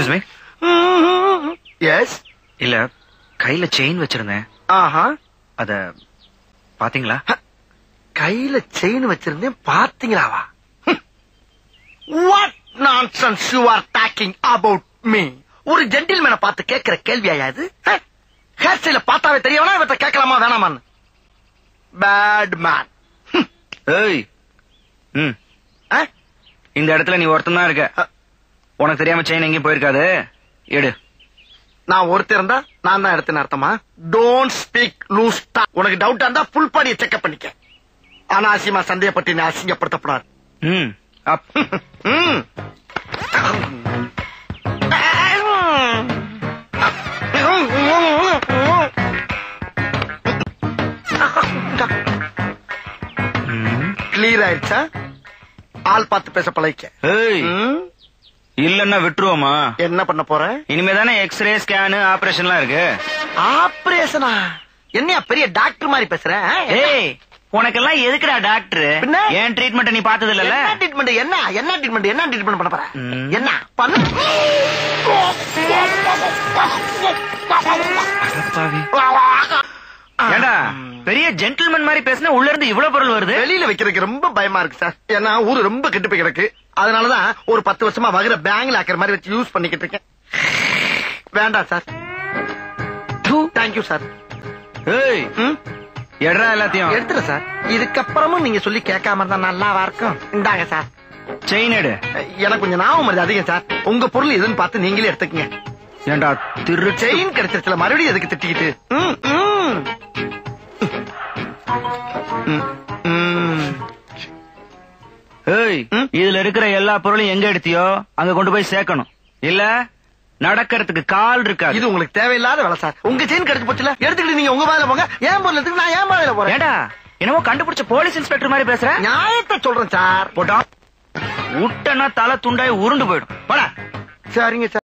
Excuse me yes இல்ல கையில chain வச்சிருந்தேன் ஆஹா அத பாத்தீங்களா கையில செயின் வச்சிருந்தேன் பாத்தீங்களாவா what nonsense you are talking about me ஒரு ஜென்டில்மேனை பார்த்து கேட்கிற கேள்வியா இது ஹேர் ஸ்டைல பார்த்தாவே தெரியவனா இவற்றை கேட்கலாமா வேணாமான்னு பேட் மேன் ஏய் ம் இந்த இடத்துல நீ ஒருத்தன் தான் இருக்க உனக்கு தெரியாம செயின் எங்கேயும் போயிருக்காது எடு நான் ஒருத்தர் இருந்தா நான் தான் எடுத்தேன்னு அர்த்தமா டோன்ட் ஸ்பீக் லூஸ் உனக்கு டவுட்டா இருந்தா ஃபுல் பாடியை செக்அப் பண்ணிக்க அனாவசியமா சந்தேகப்பட்டு நீ அசிங்கப்படுத்தப்படாது ம் அப் ம். ம். கிளியர் ஆயிடுச்சா ஆள் பார்த்து பேச பழகிக்க ஏய் ம். இல்லன்னா விட்டுருவோமா என்ன பண்ண போற இனிமே தானே எக்ஸ்ரே ஸ்கேனு ஆபரேஷன்லாம் இருக்கு ஆபரேஷனா என்னையா பெரிய டாக்டர் மாதிரி பேசுற ஆ? ஏய் உனக்கெல்லாம் எதுக்குடா டாக்டர் பின்ன? ஏன் ட்ரீட்மெண்ட் நீ பார்த்தது இல்லல என்ன ட்ரீட்மெண்ட் என்ன என்ன ட்ரீட்மெண்ட் என்ன ட்ரீட்மெண்ட் பண்ண போற ம். என்ன பண்ணு ஏண்டா பெரிய ஜென்டில்மேன் மாதிரி பேசினா உள்ள இருந்து இவ்வளவு பொருள் வருது வெளியில வைக்கிறதுக்கு ரொம்ப பயமா இருக்கு சார் ஏன்னா ஊரு ரொம்ப கெட்டு போய் கிடக்கு அதனாலதான் ஒரு பத்து வருஷமா வகுற பேங்க்ல ஆக்கிற மாதிரி வச்சு யூஸ் பண்ணிக்கிட்டு இருக்கேன் வேண்டாம் சார் தேங்க்யூ சார் ஏய் ம்? எட்ரா எல்லாத்தையும் எடுத்துறேன் சார் இதுக்கப்புறமும் நீங்க சொல்லி கேட்காம இருந்தா நல்லாவா இருக்கும் இந்தாங்க சார் செயின் எடு எனக்கு கொஞ்சம் ஞாபகம் வருது அதிகம் சார் உங்க பொருள் எதுன்னு பார்த்து நீங்களே எடுத்துக்கங்க ஏண்டா திரு செயின் கிடைச்சிருச்சுல மறுபடியும் எதுக்கு திட்டிக்கிட்டு ம், ம். ம், ம். ஏய் ம்? இதுல இருக்கிற எல்லா பொருளும் எங்க எடுத்தியோ அங்க கொண்டு போய் சேர்க்கணும் இல்ல நடக்கிறதுக்கு கால் இருக்காது இது உங்களுக்கு தேவையில்லாத வேலை சார் உங்க செயின் கிடைச்சு போச்சுல எடுத்துக்கிட்டு நீங்க உங்க பாதையில போங்க ஏன் பொருள் எடுத்துக்கிட்டு நான் ஏன் பாதையில போறேன் ஏண்டா என்னமோ கண்டுபிடிச்ச போலீஸ் இன்ஸ்பெக்டர் மாதிரி பேசுற நியாயத்தை சொல்றேன் சார் போட்டா விட்டனா தலை துண்டாய் உருண்டு போயிடும் போடா சரிங்க சார்